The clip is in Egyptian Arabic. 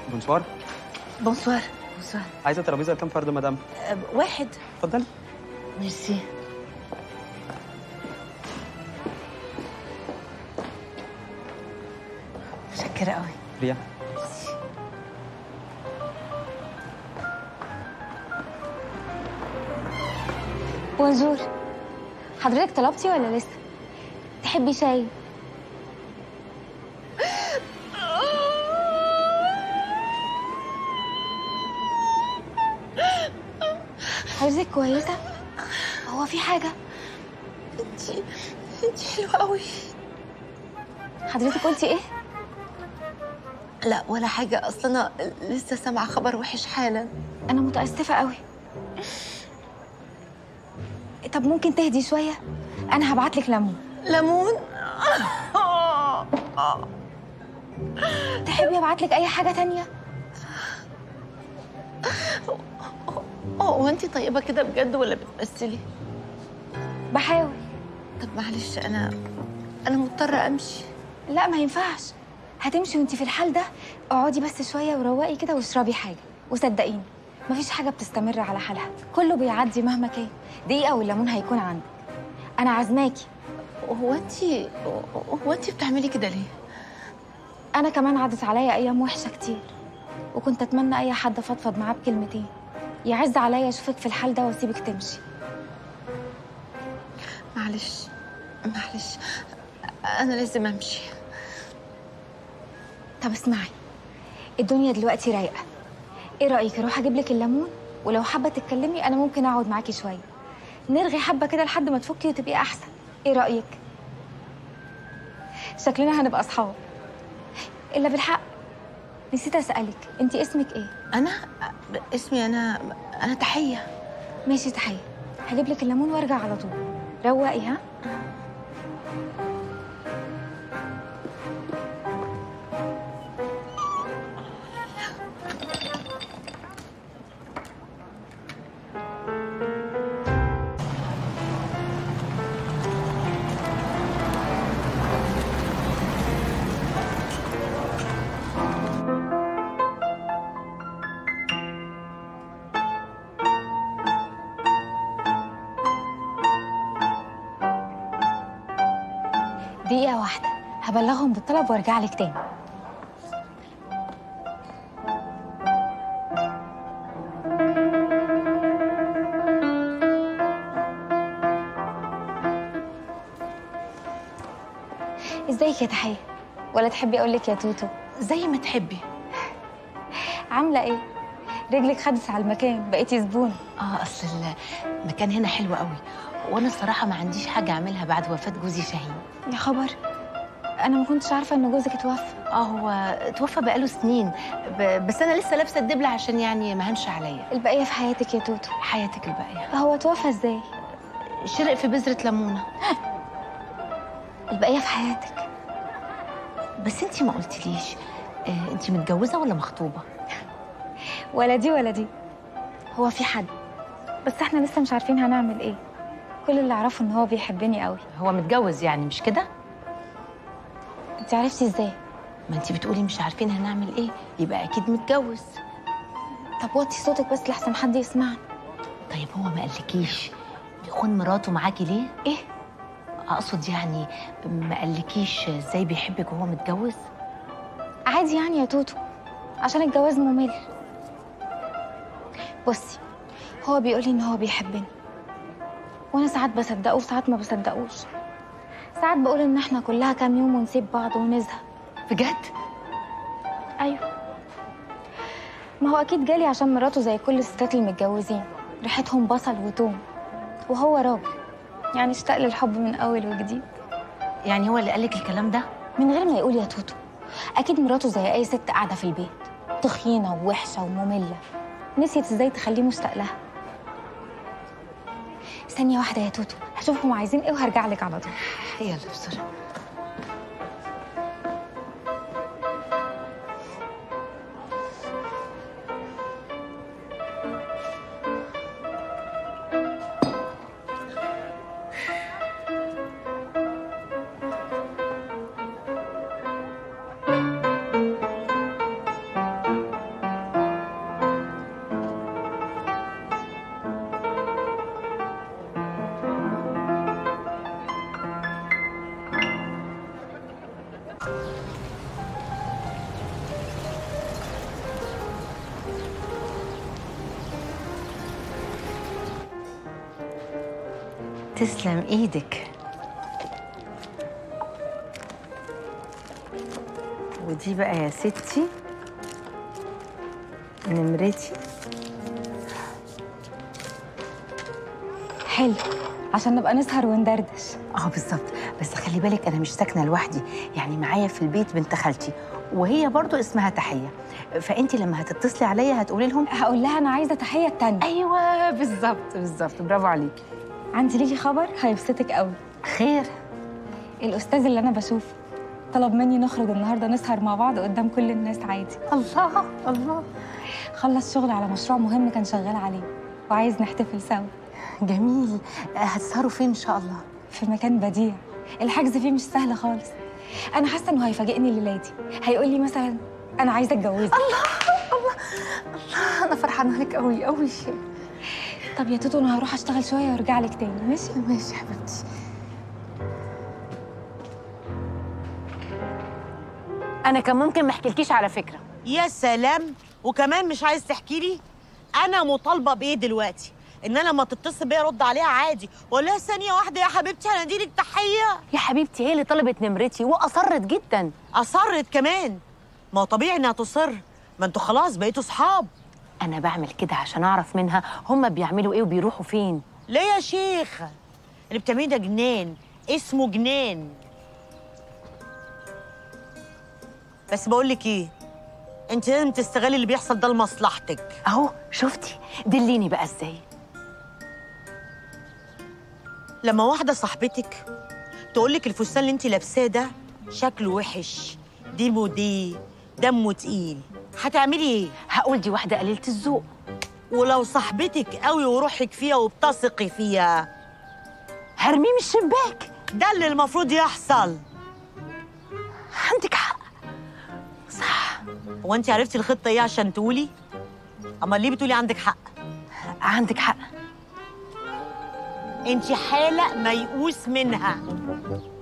بونسوار بونسوار بونسوار عايزه ترابيزه كام فرد مدام أه، واحد اتفضلي ميرسي متشكرة قوي ريا بونجور حضرتك طلبتي ولا لسه تحبي شاي حضرتك كويسة هو في حاجة انتي انتي حلوة قوي حضرتك قلتي ايه لا ولا حاجة أصلا أنا لسه سامعة خبر وحش حالا انا متأسفة قوي طب ممكن تهدي شوية انا هبعتلك ليمون ليمون تحبي ابعتلك اي حاجة تانية هو انتي طيبة كده بجد ولا بتمثلي؟ بحاول طب معلش أنا أنا مضطرة أمشي لا ما ينفعش هتمشي وانت في الحال ده اقعدي بس شويه وروقي كده واشربي حاجه وصدقيني مفيش حاجه بتستمر على حالها كله بيعدي مهما كان دقيقه والليمون هيكون عندك انا عازماكي هو انتي هو انتي بتعملي كده ليه؟ انا كمان عدت عليا ايام وحشه كتير وكنت اتمنى اي حد افضفض معاه بكلمتين يعز عليا اشوفك في الحال ده واسيبك تمشي معلش معلش أنا لازم أمشي طب اسمعي الدنيا دلوقتي رايقه ايه رايك اروح اجيب لك الليمون ولو حابه تتكلمي انا ممكن اقعد معاكي شويه نرغي حبه كده لحد ما تفكي وتبقي احسن ايه رايك شكلنا هنبقى اصحاب الا بالحق نسيت اسالك انت اسمك ايه أنا اسمي أنا أنا تحية ماشي تحيه هجيب لك الليمون وارجع على طول روقي ها دقيقه واحده هبلغهم بالطلب وارجع لك تاني ازيك يا تحيه ولا تحبي اقول لك يا توتو زي ما تحبي عامله ايه رجلك خدت على المكان بقيتي زبونه اه اصل المكان هنا حلو قوي وانا الصراحه ما عنديش حاجه اعملها بعد وفاه جوزي شاهين يا خبر انا ما كنتش عارفه ان جوزك اتوفى اه هو توفى بقاله سنين ب... بس انا لسه لابسه الدبله عشان يعني ما هنش عليا البقيه في حياتك يا توتو حياتك الباقيه هو توفى ازاي شرق في بذره ليمونه البقيه في حياتك بس انتي ما قلتليش آه انتي متجوزه ولا مخطوبه ولا دي ولا دي هو في حد بس احنا لسه مش عارفين هنعمل ايه كل اللي اعرفه ان هو بيحبني قوي هو متجوز يعني مش كده انت عرفتي ازاي ما انتي بتقولي مش عارفين هنعمل ايه يبقى اكيد متجوز طب وطي صوتك بس لحسن حد يسمعنا طيب هو ما قالكيش بيخون مراته معاكي ليه ايه اقصد يعني ما قالكيش ازاي بيحبك وهو متجوز عادي يعني يا توتو عشان الجواز ممل بصي هو بيقولي ان هو بيحبني وانا ساعات بصدقه وساعات ما بصدقوش ساعات بقول ان احنا كلها كام يوم ونسيب بعض ونزهق بجد ايوه ما هو اكيد جالي عشان مراته زي كل الستات المتجوزين ريحتهم بصل وتوم وهو راجل يعني اشتاق للحب من اول وجديد يعني هو اللي قالك الكلام ده من غير ما يقول يا توتو اكيد مراته زي اي ست قاعده في البيت تخينه ووحشه وممله نسيت ازاي تخليه مشتاق لها ثانيه واحده يا توتو هشوفهم عايزين ايه وهرجع لك على طول يلا بسرعه تسلم ايدك ودي بقى يا ستي نمرتي حلو عشان نبقى نسهر وندردش اه بالظبط بس خلي بالك انا مش ساكنه لوحدي يعني معايا في البيت بنت خالتي وهي برضو اسمها تحيه فانت لما هتتصلي عليا هتقولي لهم هقول لها انا عايزه تحيه التانية ايوه بالظبط بالظبط برافو عليكي عندي ليكي خبر هيبسطك قوي خير الاستاذ اللي انا بشوفه طلب مني نخرج النهارده نسهر مع بعض قدام كل الناس عادي الله الله خلص شغل على مشروع مهم كان شغال عليه وعايز نحتفل سوا جميل آه، هتسهروا فين ان شاء الله في مكان بديع الحجز فيه مش سهل خالص انا حاسه انه هيفاجئني الليله دي هيقول لي مثلا انا عايزه اتجوزك انا فرحانه لك قوي قوي طب يا توتو انا هروح اشتغل شويه وارجع لك تاني ماشي ماشي حبيبتي انا كان ممكن ما احكيلكيش على فكره يا سلام وكمان مش عايز تحكي لي انا مطالبه بايه دلوقتي ان انا لما تتصل بيا ارد عليها عادي ولا ثانيه واحده يا حبيبتي هنديلك تحيه يا حبيبتي هي اللي طلبت نمرتي واصرت جدا اصرت كمان ما هو طبيعي انها تصر ما انتوا خلاص بقيتوا صحاب انا بعمل كده عشان اعرف منها هما بيعملوا ايه وبيروحوا فين ليه يا شيخ اللي بتعمليه ده جنان اسمه جنان بس بقول لك ايه انت لازم تستغلي اللي بيحصل ده لمصلحتك اهو شفتي دليني بقى ازاي لما واحده صاحبتك تقول لك الفستان اللي انت لابساه ده شكله وحش دي موديه دمه تقيل هتعملي ايه هقول دي واحده قليله الذوق ولو صاحبتك قوي وروحك فيها وبتثقي فيها هرميه من الشباك ده اللي المفروض يحصل عندك حق صح هو انت عرفتي الخطه ايه عشان تقولي اما ليه بتقولي عندك حق عندك حق انت حاله ميؤوس منها